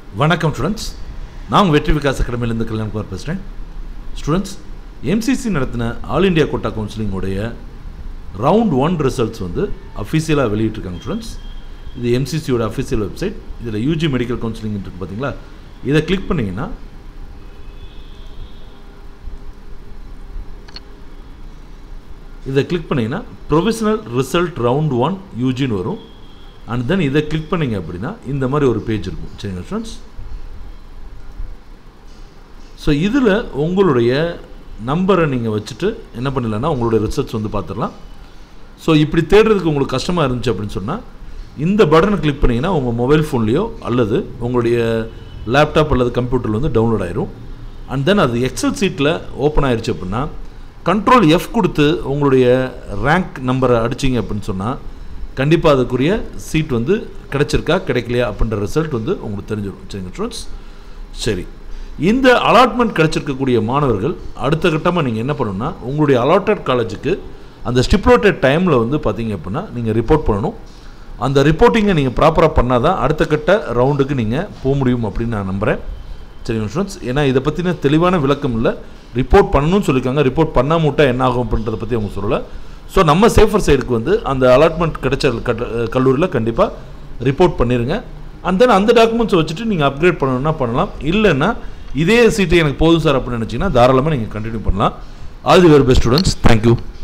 வணக்கம் ஸ்டூடெண்ட்ஸ் நான் உங்கள் வெற்றி விகாஸ் அகாடமியிலேருந்து கல்யாண் குமார் பேசுகிறேன் ஸ்டூடெண்ட்ஸ் எம்சிசி நடத்தின ஆல் இண்டியா கோட்டா கவுன்சிலிங்கோடைய ரவுண்ட் ஒன் ரிசல்ட்ஸ் வந்து அஃபீஷியலாக வெளியிட்டிருக்காங்க ஸ்டூடெண்ட்ஸ் இது எம்சிசியோட அஃபீஷியல் வெப்சைட் இதில் யூஜி மெடிக்கல் கவுன்சிலிங் இருக்குது பார்த்தீங்களா இதை கிளிக் பண்ணிங்கன்னா இதை கிளிக் பண்ணிங்கன்னா ப்ரொஃபஷனல் ரிசல்ட் ரவுண்ட் ஒன் யூஜின்னு வரும் அண்ட் தென் இதை கிளிக் பண்ணீங்க அப்படின்னா இந்த மாதிரி ஒரு பேஜ் இருக்கும் சரிங்களா ஸ்டூடெண்ட்ஸ் ஸோ இதில் உங்களுடைய நம்பரை நீங்கள் வச்சுட்டு என்ன பண்ணலன்னா உங்களுடைய ரிசல்ட்ஸ் வந்து பார்த்துடலாம் ஸோ இப்படி தேடுறதுக்கு உங்களுக்கு கஷ்டமாக இருந்துச்சு அப்படின்னு சொன்னால் இந்த பட்டனை கிளிக் பண்ணிங்கன்னா உங்கள் மொபைல் ஃபோன்லேயோ அல்லது உங்களுடைய லேப்டாப் அல்லது கம்ப்யூட்டரில் வந்து டவுன்லோட் ஆயிரும் அண்ட் தென் அது எக்ஸல் சீட்டில் ஓப்பன் ஆயிருச்சு அப்படின்னா கண்ட்ரோல் எஃப் கொடுத்து உங்களுடைய ரேங்க் நம்பரை அடிச்சிங்க அப்படின்னு சொன்னால் கண்டிப்பாக அதுக்குரிய சீட் வந்து கிடைச்சிருக்கா கிடைக்கலையா அப்படின்ற ரிசல்ட் வந்து உங்களுக்கு தெரிஞ்சிடும் சரிங்க ஸ்டூடெண்ட்ஸ் சரி இந்த அலாட்மெண்ட் கிடைச்சிருக்கக்கூடிய மாணவர்கள் அடுத்த கட்டமாக நீங்கள் என்ன பண்ணணும்னா உங்களுடைய அலாட்டட் காலேஜுக்கு அந்த ஸ்டிப்ளோட்டட் டைமில் வந்து பார்த்தீங்க அப்படின்னா நீங்கள் ரிப்போர்ட் பண்ணணும் அந்த ரிப்போர்ட்டிங்கை நீங்கள் ப்ராப்பராக பண்ணால் தான் அடுத்த கட்ட ரவுண்டுக்கு நீங்கள் போக முடியும் அப்படின்னு நான் நம்புகிறேன் சரிங்க ஸ்டூடெண்ட்ஸ் ஏன்னா இதை பற்றின தெளிவான விளக்கம் இல்லை ரிப்போர்ட் பண்ணணும்னு சொல்லியிருக்காங்க ரிப்போர்ட் பண்ணாமல் விட்டால் என்ன ஆகும் அப்படின்றத பற்றி அவங்க சொல்லலை ஸோ நம்ம சேஃபர் சைடுக்கு வந்து அந்த அலாட்மெண்ட் கிடைச்ச கட்- கல்லூரியில் கண்டிப்பாக ரிப்போர்ட் பண்ணிடுங்க அண்ட் தென் அந்த டாக்குமெண்ட்ஸ் வச்சுட்டு நீங்கள் அப்கிரேட் பண்ணணும்னா பண்ணலாம் இல்லைன்னா இதே சீட்டு எனக்கு போதும் சார் அப்படின்னு நினச்சிங்கன்னா தாராளமாக நீங்கள் கண்டினியூ பண்ணலாம் all the very best students thank you